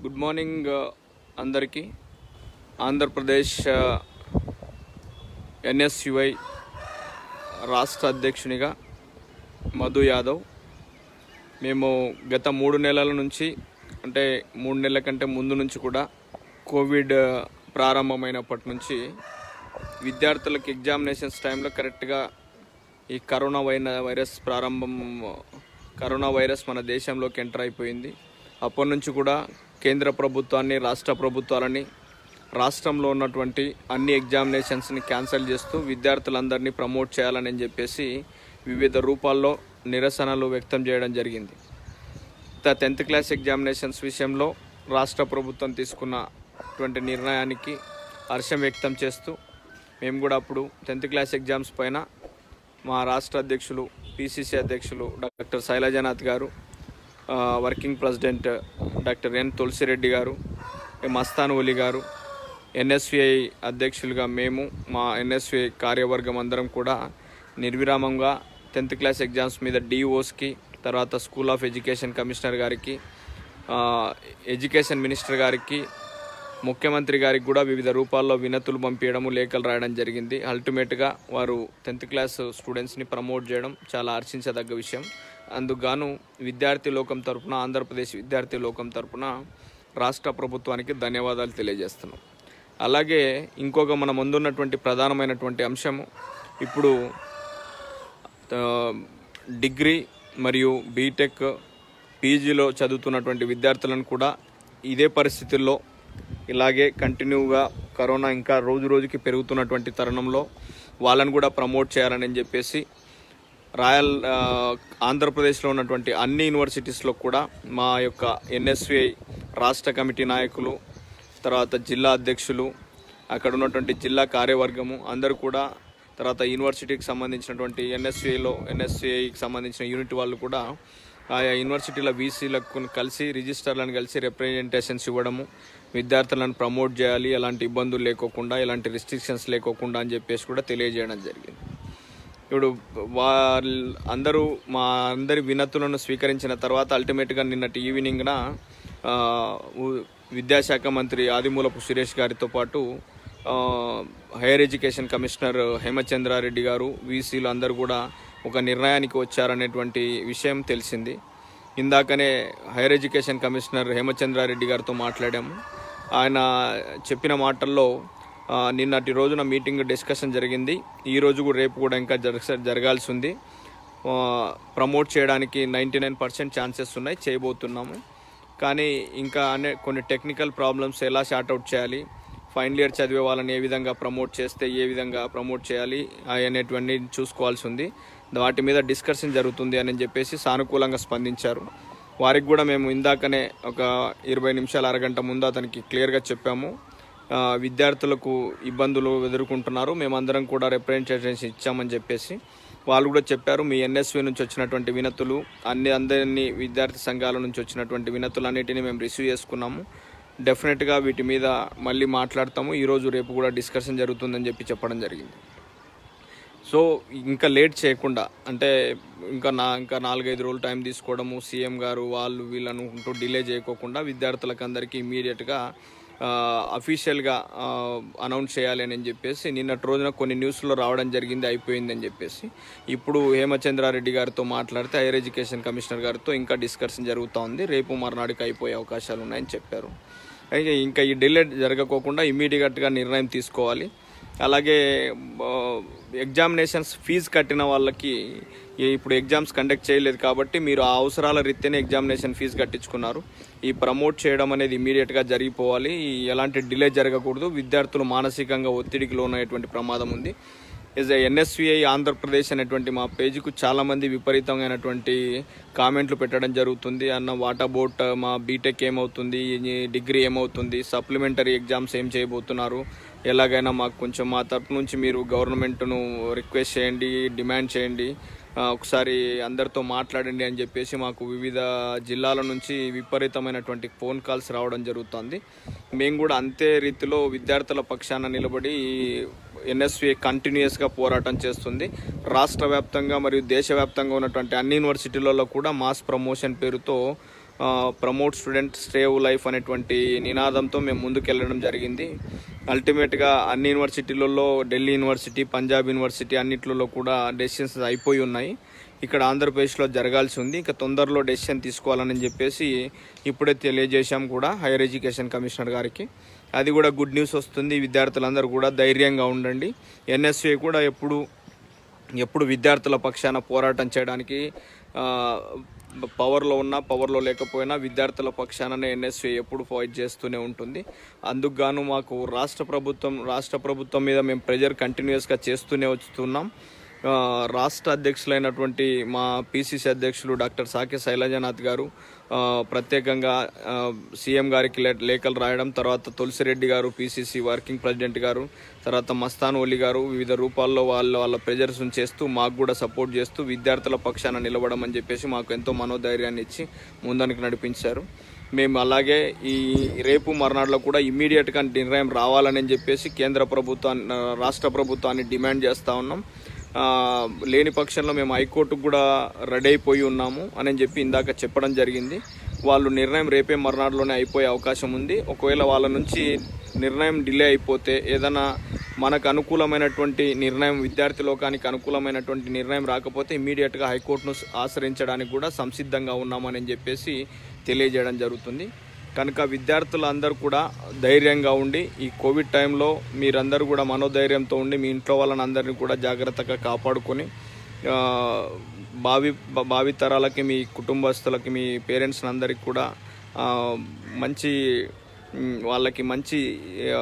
good morning ఆ, అందరికీ Andhra Pradesh NSUI రాష్ట్ర అధ్యక్షునిగా మధు యాదవ్ మేము గత మూడు నెలల నుంచి అంటే మూడు నెలల కంటే ముందు నుంచి కూడా కోవిడ్ ఆ, ప్రారంభమైనప్పటి నుంచి విద్యార్థులకు ఎగ్జామినేషన్స్ టైంలో కరెక్ట్గా ఈ కరోనా వైన వైరస్ ప్రారంభం కరోనా వైరస్ మన దేశంలోకి ఎంటర్ అయిపోయింది అప్పటి నుంచి కూడా కేంద్ర ప్రభుత్వాన్ని రాష్ట్ర ప్రభుత్వాలని రాష్ట్రంలో ఉన్నటువంటి అన్ని ఎగ్జామినేషన్స్ని క్యాన్సిల్ చేస్తూ విద్యార్థులందరినీ ప్రమోట్ చేయాలని చెప్పేసి వివిధ రూపాల్లో నిరసనలు వ్యక్తం చేయడం జరిగింది టెన్త్ క్లాస్ ఎగ్జామినేషన్స్ విషయంలో రాష్ట్ర ప్రభుత్వం తీసుకున్నటువంటి నిర్ణయానికి హర్షం వ్యక్తం చేస్తూ మేము కూడా అప్పుడు టెన్త్ క్లాస్ ఎగ్జామ్స్ పైన మా రాష్ట్ర అధ్యక్షులు పిసిసి అధ్యక్షులు డాక్టర్ శైలజనాథ్ గారు ఆ, working president doctor N Tulasireddy గారు ఎం మస్తాన్ ఒలి గారు ఎన్ఎస్విఐ అధ్యక్షులుగా మేము మా ఎన్ఎస్విఐ కార్యవర్గం అందరం కూడా నిర్విరామంగా టెన్త్ క్లాస్ ఎగ్జామ్స్ మీద డిఓస్కి తర్వాత స్కూల్ ఆఫ్ ఎడ్యుకేషన్ కమిషనర్ గారికి ఆ, ఎడ్యుకేషన్ మినిస్టర్ గారికి ముఖ్యమంత్రి గారికి కూడా వివిధ రూపాల్లో వినతులు పంపించడము లేఖలు రాయడం జరిగింది అల్టిమేట్గా వారు టెన్త్ క్లాస్ స్టూడెంట్స్ని ప్రమోట్ చేయడం చాలా హర్షించదగ్గ విషయం అందుకు విద్యార్థి లోకం తరపున ఆంధ్రప్రదేశ్ విద్యార్థి లోకం తరపున రాష్ట్ర ప్రభుత్వానికి ధన్యవాదాలు తెలియజేస్తున్నాం అలాగే ఇంకొక మన ముందున్నటువంటి ప్రధానమైనటువంటి అంశము ఇప్పుడు ఆ, డిగ్రీ మరియు బీటెక్ పీజీలో చదువుతున్నటువంటి విద్యార్థులను కూడా ఇదే పరిస్థితుల్లో ఇలాగే కంటిన్యూగా కరోనా ఇంకా రోజు రోజుకి పెరుగుతున్నటువంటి తరుణంలో వాళ్ళని కూడా ప్రమోట్ చేయాలని చెప్పేసి రాయల్ ఆ, ఆంధ్రప్రదేశ్లో ఉన్నటువంటి అన్ని యూనివర్సిటీస్లో కూడా మా యొక్క ఎన్ఎస్విఐ రాష్ట్ర కమిటీ నాయకులు తర్వాత జిల్లా అధ్యక్షులు అక్కడ ఉన్నటువంటి జిల్లా కార్యవర్గము అందరూ కూడా తర్వాత యూనివర్సిటీకి సంబంధించినటువంటి ఎన్ఎస్సిఐలో ఎన్ఎస్సిఐకి సంబంధించిన యూనిట్ వాళ్ళు కూడా ఆయా యూనివర్సిటీల వీసీలకు కలిసి రిజిస్టర్లను కలిసి రిప్రజెంటేషన్స్ ఇవ్వడము విద్యార్థులను ప్రమోట్ చేయాలి ఎలాంటి ఇబ్బందులు లేకోకుండా ఎలాంటి రిస్ట్రిక్షన్స్ లేకోకుండా అని చెప్పేసి కూడా తెలియజేయడం జరిగింది ఇప్పుడు వాళ్ళ అందరూ మా అందరి వినతులను స్వీకరించిన తర్వాత అల్టిమేట్గా నిన్నటి ఈవినింగ్న ఆ, ఉ- విద్యాశాఖ మంత్రి ఆదిమూలపు సురేష్ గారితో పాటు ఆ, హైయర్ ఎడ్యుకేషన్ కమిషనర్ హేమచంద్రారెడ్డి గారు వీసీలు అందరూ కూడా ఒక నిర్ణయానికి వచ్చారనేటువంటి విషయం తెలిసింది ఇందాకనే హైయర్ ఎడ్యుకేషన్ కమిషనర్ హేమచంద్రారెడ్డి గారితో మాట్లాడాము ఆయన చెప్పిన మాటల్లో ఆ, నిన్నటి రోజున మీటింగ్ డిస్కషన్ జరిగింది ఈ రోజు కూడా రేపు కూడా ఇంకా జరగ జరగాల్సి ఉంది ఆ, ప్రమోట్ చేయడానికి నైంటీ నైన్ పర్సెంట్ ఛాన్సెస్ ఉన్నాయి చేయబోతున్నాము కానీ ఇంకా అనే కొన్ని టెక్నికల్ ప్రాబ్లమ్స్ ఎలా అవుట్ చేయాలి ఫైనల్ ఇయర్ చదివే వాళ్ళని ఏ విధంగా ప్రమోట్ చేస్తే ఏ విధంగా ప్రమోట్ చేయాలి అనేటువంటి చూసుకోవాల్సి ఉంది వాటి మీద డిస్కషన్ జరుగుతుంది అని చెప్పేసి సానుకూలంగా స్పందించారు వారికి కూడా మేము ఇందాకనే ఒక ఇరవై నిమిషాలు అరగంట ముందు అతనికి క్లియర్గా చెప్పాము ఆ, విద్యార్థులకు ఇబ్బందులు ఎదుర్కొంటున్నారు మేమందరం కూడా రిప్రజెంటేషన్ ఇచ్చామని చెప్పేసి వాళ్ళు కూడా చెప్పారు మీ ఎన్ఎస్వి నుంచి వచ్చినటువంటి వినతులు అన్ని అందరినీ విద్యార్థి సంఘాల నుంచి వచ్చినటువంటి వినతులు అన్నిటిని మేము రిసీవ్ చేసుకున్నాము డెఫినెట్గా వీటి మీద మళ్ళీ మాట్లాడతాము ఈరోజు రేపు కూడా డిస్కషన్ జరుగుతుందని చెప్పి చెప్పడం జరిగింది సో ఇంకా లేట్ చేయకుండా అంటే ఇంకా నా ఇంకా నాలుగైదు రోజులు టైం తీసుకోవడము సీఎం గారు వాళ్ళు వీళ్ళు అనుకుంటూ డిలే చేయకోకుండా విద్యార్థులకు అందరికీ ఇమీడియట్గా అఫీషియల్గా అనౌన్స్ చేయాలి అని చెప్పేసి నిన్నటి రోజున కొన్ని న్యూస్లో రావడం జరిగింది అయిపోయింది అని చెప్పేసి ఇప్పుడు హేమచంద్రారెడ్డి గారితో మాట్లాడితే హైయర్ ఎడ్యుకేషన్ కమిషనర్ గారితో ఇంకా డిస్కషన్ జరుగుతూ ఉంది రేపు మర్నాడికి అయిపోయే అవకాశాలు ఉన్నాయని చెప్పారు అయితే ఇంకా ఈ డిలే జరగకోకుండా ఇమీడియట్గా నిర్ణయం తీసుకోవాలి అలాగే ఆ, ఎగ్జామినేషన్స్ ఫీజు కట్టిన వాళ్ళకి ఈ- ఇప్పుడు ఎగ్జామ్స్ కండక్ట్ చేయలేదు కాబట్టి మీరు ఆ అవసరాల రీత్యానే ఎగ్జామినేషన్ ఫీజు కట్టించుకున్నారు ఈ ప్రమోట్ చేయడం అనేది ఇమీడియట్గా జరిగిపోవాలి ఈ ఎలాంటి డిలే జరగకూడదు విద్యార్థులు మానసికంగా ఒత్తిడికి లోనయ్యేటువంటి ప్రమాదం ఉంది ఇస్ ఎన్ఎస్విఐ ఆంధ్రప్రదేశ్ అనేటువంటి మా పేజీకు చాలామంది విపరీతమైనటువంటి కామెంట్లు పెట్టడం జరుగుతుంది అన్న వాట్ అబౌట్ మా బీటెక్ ఏమవుతుంది ఈ డిగ్రీ ఏమవుతుంది సప్లిమెంటరీ ఎగ్జామ్స్ ఏం చేయబోతున్నారు ఎలాగైనా మాకు కొంచెం మా తరపు నుంచి మీరు గవర్నమెంట్ను రిక్వెస్ట్ చేయండి డిమాండ్ చేయండి ఆ, ఒకసారి అందరితో మాట్లాడండి అని చెప్పేసి మాకు వివిధ జిల్లాల నుంచి విపరీతమైనటువంటి ఫోన్ కాల్స్ రావడం జరుగుతుంది మేము కూడా అంతే రీతిలో విద్యార్థుల పక్షాన నిలబడి ఎన్ఎస్వి కంటిన్యూస్గా పోరాటం చేస్తుంది రాష్ట్ర వ్యాప్తంగా మరియు దేశవ్యాప్తంగా ఉన్నటువంటి అన్ని యూనివర్సిటీలలో కూడా మాస్ ప్రమోషన్ పేరుతో ప్రమోట్ స్టూడెంట్ స్టేవ్ లైఫ్ అనేటువంటి నినాదంతో మేము ముందుకెళ్ళడం జరిగింది అల్టిమేట్గా అన్ని యూనివర్సిటీలలో ఢిల్లీ యూనివర్సిటీ పంజాబ్ యూనివర్సిటీ అన్నిట్లలో కూడా డెసిషన్స్ అయిపోయి ఉన్నాయి ఇక్కడ ఆంధ్రప్రదేశ్లో జరగాల్సి ఉంది ఇంకా తొందరలో డెసిషన్ తీసుకోవాలని చెప్పేసి ఇప్పుడే తెలియజేశాం కూడా హైయర్ ఎడ్యుకేషన్ కమిషనర్ గారికి అది కూడా గుడ్ న్యూస్ వస్తుంది విద్యార్థులందరూ కూడా ధైర్యంగా ఉండండి ఎన్ఎస్ఏ కూడా ఎప్పుడు ఎప్పుడు విద్యార్థుల పక్షాన పోరాటం చేయడానికి ఆ, పవర్లో ఉన్నా పవర్లో లేకపోయినా విద్యార్థుల పక్షాననే ఎన్ఎస్ఏ ఎప్పుడు ఫైట్ చేస్తూనే ఉంటుంది అందుకు గాను మాకు రాష్ట్ర ప్రభుత్వం రాష్ట్ర ప్రభుత్వం మీద మేము ప్రెజర్ కంటిన్యూస్గా చేస్తూనే వస్తున్నాం ఆ, రాష్ట్ర అధ్యక్షులైనటువంటి మా పిసిసి అధ్యక్షులు డాక్టర్ సాకే శైలజనాథ్ గారు ఆ, ప్రత్యేకంగా ఆ, సీఎం గారికి లే- లేఖలు రాయడం తర్వాత తులసిరెడ్డి గారు పిసిసి వర్కింగ్ ప్రెసిడెంట్ గారు తర్వాత మస్తాన్ ఒలి గారు వివిధ రూపాల్లో వాళ్ళ వాళ్ళ ప్రెజర్స్ చేస్తూ మాకు కూడా సపోర్ట్ చేస్తూ విద్యార్థుల పక్షాన నిలబడం అని చెప్పేసి మాకు ఎంతో మనోధైర్యాన్ని ఇచ్చి ముందనికి నడిపించారు మేము అలాగే ఈ రేపు మర్నాడులో కూడా ఇమ్మీడియట్గా నిర్ణయం రావాలని చెప్పేసి కేంద్ర ప్రభుత్వాన్ని రాష్ట్ర ప్రభుత్వాన్ని డిమాండ్ చేస్తూ ఉన్నాం ఆ, లేని పక్షంలో మేము హైకోర్టుకు కూడా రెడీ అయిపోయి ఉన్నాము అని చెప్పి ఇందాక చెప్పడం జరిగింది వాళ్ళు నిర్ణయం రేపే మర్నాడులోనే అయిపోయే అవకాశం ఉంది ఒకవేళ వాళ్ళ నుంచి నిర్ణయం డిలే అయిపోతే ఏదైనా మనకు అనుకూలమైనటువంటి నిర్ణయం విద్యార్థి లోకానికి అనుకూలమైనటువంటి నిర్ణయం రాకపోతే ఇమీడియట్గా హైకోర్టును ఆశ్రయించడానికి కూడా సంసిద్ధంగా ఉన్నామని చెప్పేసి తెలియజేయడం జరుగుతుంది కనుక విద్యార్థులందరూ కూడా ధైర్యంగా ఉండి ఈ కోవిడ్ టైంలో మీరందరూ కూడా మనోధైర్యంతో ఉండి మీ ఇంట్లో వాళ్ళని అందరినీ కూడా జాగ్రత్తగా కాపాడుకొని ఆ, భావి భ- భావి తరాలకి మీ కుటుంబస్తులకి మీ పేరెంట్స్ అందరికి కూడా ఆ, మంచి మ్, వాళ్ళకి మంచి ఆ,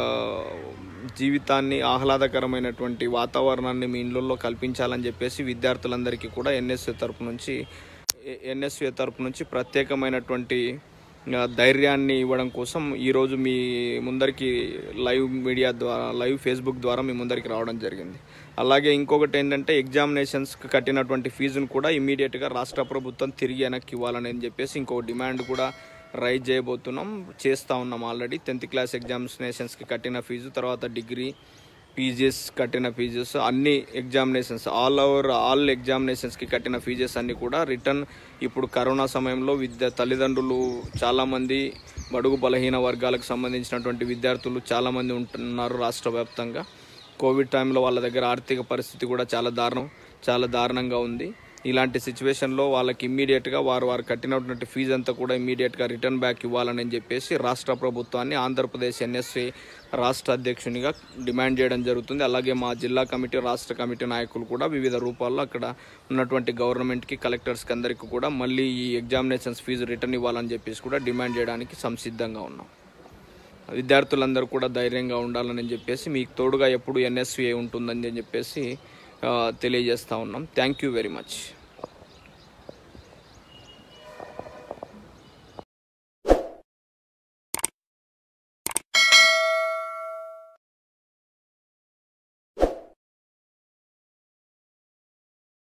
జీవితాన్ని ఆహ్లాదకరమైనటువంటి వాతావరణాన్ని మీ ఇళ్ళల్లో కల్పించాలని చెప్పేసి విద్యార్థులందరికీ కూడా ఎన్ఎస్ఏ తరపు నుంచి ఎన్ఎస్ఏ తరపు నుంచి ప్రత్యేకమైనటువంటి ఆ, ధైర్యాన్ని ఇవ్వడం కోసం ఈరోజు మీ ముందరికి లైవ్ మీడియా ద్వారా లైవ్ ఫేస్బుక్ ద్వారా మీ ముందరికి రావడం జరిగింది అలాగే ఇంకొకటి ఏంటంటే ఎగ్జామినేషన్స్కి కట్టినటువంటి ఫీజును కూడా ఇమీడియట్గా రాష్ట్ర ప్రభుత్వం తిరిగి వెనక్కి ఇవ్వాలని చెప్పేసి ఇంకో డిమాండ్ కూడా రైజ్ చేయబోతున్నాం చేస్తూ ఉన్నాం ఆల్రెడీ టెన్త్ క్లాస్ ఎగ్జామినేషన్స్కి కట్టిన ఫీజు తర్వాత డిగ్రీ పీజెస్ కట్టిన ఫీజెస్ అన్ని ఎగ్జామినేషన్స్ ఆల్ ఓవర్ ఆల్ ఎగ్జామినేషన్స్కి కట్టిన ఫీజెస్ అన్ని కూడా రిటర్న్ ఇప్పుడు కరోనా సమయంలో విద్య తల్లిదండ్రులు చాలామంది బడుగు బలహీన వర్గాలకు సంబంధించినటువంటి విద్యార్థులు చాలామంది ఉంటున్నారు రాష్ట్ర వ్యాప్తంగా కోవిడ్ టైంలో వాళ్ళ దగ్గర ఆర్థిక పరిస్థితి కూడా చాలా దారుణం చాలా దారుణంగా ఉంది ఇలాంటి సిచ్యువేషన్లో వాళ్ళకి ఇమ్మీడియట్గా వారు వారు కట్టినటువంటి ఫీజు అంతా కూడా ఇమ్మీడియట్గా రిటర్న్ బ్యాక్ ఇవ్వాలని చెప్పేసి రాష్ట్ర ప్రభుత్వాన్ని ఆంధ్రప్రదేశ్ ఎన్ఎస్ఏ రాష్ట్ర అధ్యక్షునిగా డిమాండ్ చేయడం జరుగుతుంది అలాగే మా జిల్లా కమిటీ రాష్ట్ర కమిటీ నాయకులు కూడా వివిధ రూపాల్లో అక్కడ ఉన్నటువంటి గవర్నమెంట్కి కలెక్టర్స్కి అందరికీ కూడా మళ్ళీ ఈ ఎగ్జామినేషన్స్ ఫీజు రిటర్న్ ఇవ్వాలని చెప్పేసి కూడా డిమాండ్ చేయడానికి సంసిద్ధంగా ఉన్నాం విద్యార్థులందరూ కూడా ధైర్యంగా ఉండాలని చెప్పేసి మీకు తోడుగా ఎప్పుడు ఎన్ఎస్వీఏ ఉంటుందని చెప్పేసి ఆ, తెలియజేస్తా ఉన్నాం థ్యాంక్ యూ వెరీ మచ్